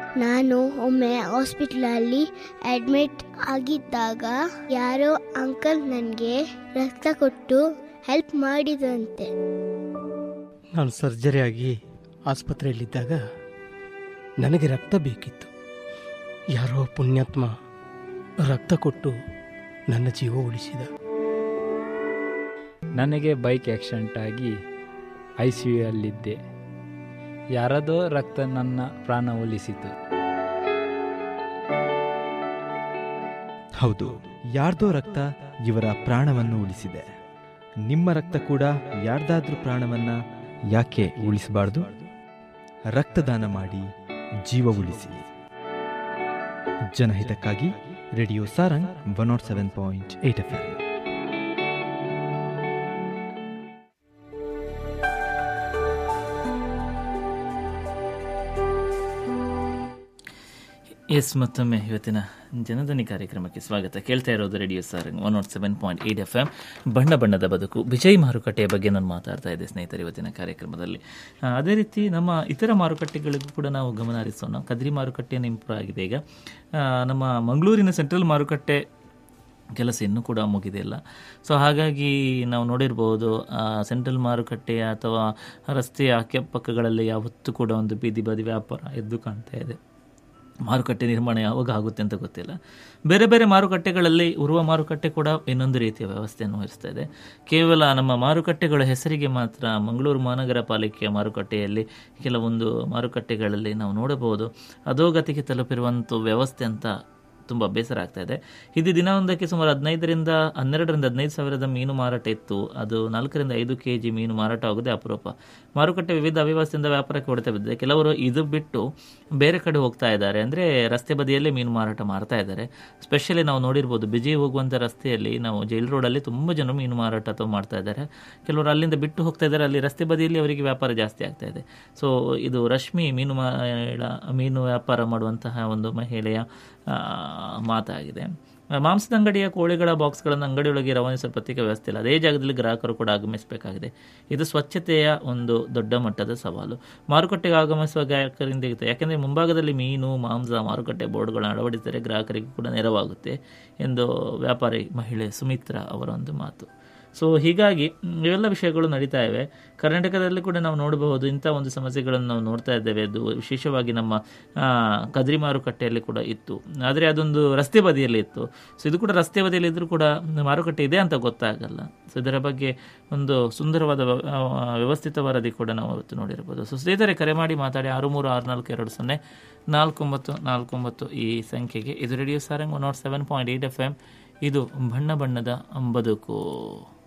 ನಾನು ಒಮ್ಮೆ ಹಾಸ್ಪಿಟ್ಲಲ್ಲಿ ಅಡ್ಮಿಟ್ ಆಗಿದ್ದಾಗ ಯಾರೋ ಅಂಕಲ್ ನನಗೆ ರಕ್ತ ಕೊಟ್ಟು ಹೆಲ್ಪ್ ಮಾಡಿದಂತೆ ನಾನು ಸರ್ಜರಿ ಆಗಿ ಆಸ್ಪತ್ರೆಯಲ್ಲಿದ್ದಾಗ ನನಗೆ ರಕ್ತ ಬೇಕಿತ್ತು ಯಾರೋ ಪುಣ್ಯಾತ್ಮ ರಕ್ತ ಕೊಟ್ಟು ನನ್ನ ಜೀವ ಉಳಿಸಿದ ನನಗೆ ಬೈಕ್ ಆಕ್ಸಿಡೆಂಟ್ ಆಗಿ ಐ ಸಿ ಯುಯಲ್ಲಿದ್ದೆ ಯಾರದೋ ರಕ್ತ ನನ್ನ ಪ್ರಾಣ ಉಳಿಸಿತು ಹೌದು ಯಾರ್ದೋ ರಕ್ತ ಇವರ ಪ್ರಾಣವನ್ನು ಉಳಿಸಿದೆ ನಿಮ್ಮ ರಕ್ತ ಕೂಡ ಯಾರ್ದಾದ್ರೂ ಪ್ರಾಣವನ್ನ ಯಾಕೆ ಉಳಿಸಬಾರ್ದು ರಕ್ತದಾನ ಮಾಡಿ ಜೀವ ಉಳಿಸಿ ಜನಹಿತಕ್ಕಾಗಿ radio Sarang one naught seven point eight F S ಮತ್ತೊಮ್ಮೆ ಇವತ್ತಿನ ಜನಧನಿ ಕಾರ್ಯಕ್ರಮಕ್ಕೆ ಸ್ವಾಗತ ಕೇಳ್ತಾ ಇರೋದು radio Sarang one naught seven point eight F M ಬಣ್ಣ ಬಣ್ಣದ ಬದುಕು ವಿಜಯ್ ಮಾರುಕಟ್ಟೆಯ ಬಗ್ಗೆ ನಾನು ಮಾತಾಡ್ತಾ ಇದ್ದೆ ಸ್ನೇಹಿತರೆ ಇವತ್ತಿನ ಕಾರ್ಯಕ್ರಮದಲ್ಲಿ ಆ, ಅದೇ ರೀತಿ ನಮ್ಮ ಇತರ ಮಾರುಕಟ್ಟೆಗಳಿಗೂ ಕೂಡ ನಾವು ಗಮನ ಹರಿಸೋಣ ಕದ್ರಿ ಮಾರುಕಟ್ಟೆಯನ್ನು ಇಂಪ್ರೂವ್ ಆಗಿದೆ ಈಗ ಆ, ನಮ್ಮ ಮಂಗಳೂರಿನ ಸೆಂಟ್ರಲ್ ಮಾರುಕಟ್ಟೆ ಕೆಲಸ ಇನ್ನೂ ಕೂಡ ಮುಗಿದಿಲ್ಲ ಸೊ ಹಾಗಾಗಿ ನಾವು ನೋಡಿರ್ಬೋದು ಆ, ಸೆಂಟ್ರಲ್ ಮಾರುಕಟ್ಟೆಯ ಅಥವಾ ರಸ್ತೆಯ ಅಕ್ಕಪಕ್ಕಗಳಲ್ಲಿ ಯಾವತ್ತೂ ಕೂಡ ಒಂದು ಬೀದಿ ಬದಿ ವ್ಯಾಪಾರ ಎದ್ದು ಕಾಣ್ತಾ ಇದೆ ಮಾರುಕಟ್ಟೆ ನಿರ್ಮಾಣ ಯಾವಾಗ ಆಗುತ್ತೆ ಅಂತ ಗೊತ್ತಿಲ್ಲ ಬೇರೆ ಬೇರೆ ಮಾರುಕಟ್ಟೆಗಳಲ್ಲಿ ಉರುವ ಮಾರುಕಟ್ಟೆ ಕೂಡ ಇನ್ನೊಂದು ರೀತಿಯ ವ್ಯವಸ್ಥೆಯನ್ನು ವಹಿಸ್ತಾ ಇದೆ ಕೇವಲ ನಮ್ಮ ಮಾರುಕಟ್ಟೆಗಳ ಹೆಸರಿಗೆ ಮಾತ್ರ ಮಂಗಳೂರು ಮಹಾನಗರ ಪಾಲಿಕೆಯ ಮಾರುಕಟ್ಟೆಯಲ್ಲಿ ಕೆಲವೊಂದು ಮಾರುಕಟ್ಟೆಗಳಲ್ಲಿ ನಾವು ನೋಡಬಹುದು ಅಧೋಗತಿಗೆ ತಲುಪಿರುವಂಥ ವ್ಯವಸ್ಥೆ ಅಂತ ತುಂಬ ಬೇಸರ ಆಗ್ತಾ ಇದೆ ಇದು ದಿನವೊಂದಕ್ಕೆ ಸುಮಾರು ಹದಿನೈದರಿಂದ ಹನ್ನೆರಡರಿಂದ ಹದಿನೈದು ಸಾವಿರದ ಮೀನು ಮಾರಾಟ ಇತ್ತು ಅದು ನಾಲ್ಕರಿಂದ ಐದು ಕೆ ಜಿ ಮೀನು ಮಾರಾಟ ಆಗೋದೇ ಅಪರೂಪ ಮಾರುಕಟ್ಟೆ ವಿವಿಧ ಅವ್ಯವಸ್ಥೆಯಿಂದ ವ್ಯಾಪಾರಕ್ಕೆ ಹೊಡೆತ ಬಿದ್ದಿದೆ ಕೆಲವರು ಇದು ಬಿಟ್ಟು ಬೇರೆ ಕಡೆ ಹೋಗ್ತಾ ಇದ್ದಾರೆ ಅಂದರೆ ರಸ್ತೆ ಬದಿಯಲ್ಲೇ ಮೀನು ಮಾರಾಟ ಮಾಡ್ತಾ ಇದ್ದಾರೆ ಸ್ಪೆಷಲಿ ನಾವು ನೋಡಿರ್ಬೋದು ಬಿಜಿ ಹೋಗುವಂಥ ರಸ್ತೆಯಲ್ಲಿ ನಾವು ಜೈಲ್ ರೋಡಲ್ಲಿ ತುಂಬ ಜನ ಮೀನು ಮಾರಾಟ ಅಥವಾ ಮಾಡ್ತಾ ಇದ್ದಾರೆ ಕೆಲವರು ಅಲ್ಲಿಂದ ಬಿಟ್ಟು ಹೋಗ್ತಾ ಇದ್ದಾರೆ ಅಲ್ಲಿ ರಸ್ತೆ ಬದಿಯಲ್ಲಿ ಅವರಿಗೆ ವ್ಯಾಪಾರ ಜಾಸ್ತಿ ಆಗ್ತಾ ಇದೆ ಸೊ ಇದು ರಶ್ಮಿ ಮೀನು ಮಾರಾಟ ಮೀನು ವ್ಯಾಪಾರ ಮಾಡುವಂತಹ ಒಂದು ಮಹಿಳೆಯ ಆ, ಮಾತಾಗಿದೆ ಮಾಂಸದ ಅಂಗಡಿಯ ಕೋಳಿಗಳ ಬಾಕ್ಸ್ಗಳನ್ನು ಅಂಗಡಿಯೊಳಗೆ ರವಾನಿಸುವ ಪ್ರತ್ಯೇಕ ವ್ಯವಸ್ಥೆ ಇಲ್ಲ ಅದೇ ಜಾಗದಲ್ಲಿ ಗ್ರಾಹಕರು ಕೂಡ ಆಗಮಿಸಬೇಕಾಗಿದೆ ಇದು ಸ್ವಚ್ಛತೆಯ ಒಂದು ದೊಡ್ಡ ಮಟ್ಟದ ಸವಾಲು ಮಾರುಕಟ್ಟೆಗೆ ಆಗಮಿಸುವ ಗ್ರಾಹಕರಿಂದ ಇರುತ್ತೆ ಯಾಕೆಂದರೆ ಮುಂಭಾಗದಲ್ಲಿ ಮೀನು ಮಾಂಸ ಮಾರುಕಟ್ಟೆ ಬೋರ್ಡ್ಗಳನ್ನು ಅಳವಡಿಸಿದರೆ ಗ್ರಾಹಕರಿಗೆ ಕೂಡ ನೆರವಾಗುತ್ತೆ ಎಂದು ವ್ಯಾಪಾರಿ ಮಹಿಳೆ ಸುಮಿತ್ರಾ ಅವರ ಒಂದು ಮಾತು ಸೊ ಹೀಗಾಗಿ ಮ್, ಇವೆಲ್ಲ ವಿಷಯಗಳು ನಡೀತಾ ಇವೆ ಕರ್ನಾಟಕದಲ್ಲಿ ಕೂಡ ನಾವು ನೋಡಬಹುದು ಇಂಥ ಒಂದು ಸಮಸ್ಯೆಗಳನ್ನು ನಾವು ನೋಡ್ತಾ ಇದ್ದೇವೆ ಅದು ವಿಶೇಷವಾಗಿ ನಮ್ಮ ಆ, ಕದ್ರಿ ಮಾರುಕಟ್ಟೆಯಲ್ಲಿ ಕೂಡ ಇತ್ತು ಆದರೆ ಅದೊಂದು ರಸ್ತೆ ಬದಿಯಲ್ಲಿ ಇತ್ತು ಸೊ ಇದು ಕೂಡ ರಸ್ತೆ ಬದಿಯಲ್ಲಿ ಇದ್ರೂ ಕೂಡ ಮಾರುಕಟ್ಟೆ ಇದೆ ಅಂತ ಗೊತ್ತಾಗಲ್ಲ ಸೊ ಇದರ ಬಗ್ಗೆ ಒಂದು ಸುಂದರವಾದ ವ್ಯ- ಆ, ವ್ಯವಸ್ಥಿತ ವರದಿ ಕೂಡ ನಾವು ಇವತ್ತು ನೋಡಿರ್ಬೋದು ಸೊ ಸ್ನೇಹಿತರೆ ಕರೆ ಮಾಡಿ ಮಾತಾಡಿ ಆರು ಮೂರು ಆರು ನಾಲ್ಕು ಎರಡು ಸೊನ್ನೆ ನಾಲ್ಕೊಂಬತ್ತು ನಾಲ್ಕೊಂಬತ್ತು ಈ ಸಂಖ್ಯೆಗೆ ಇದು radio Sarang one naught seven point eight F M ಇದು ಬಣ್ಣ ಬಣ್ಣದ ಬದುಕು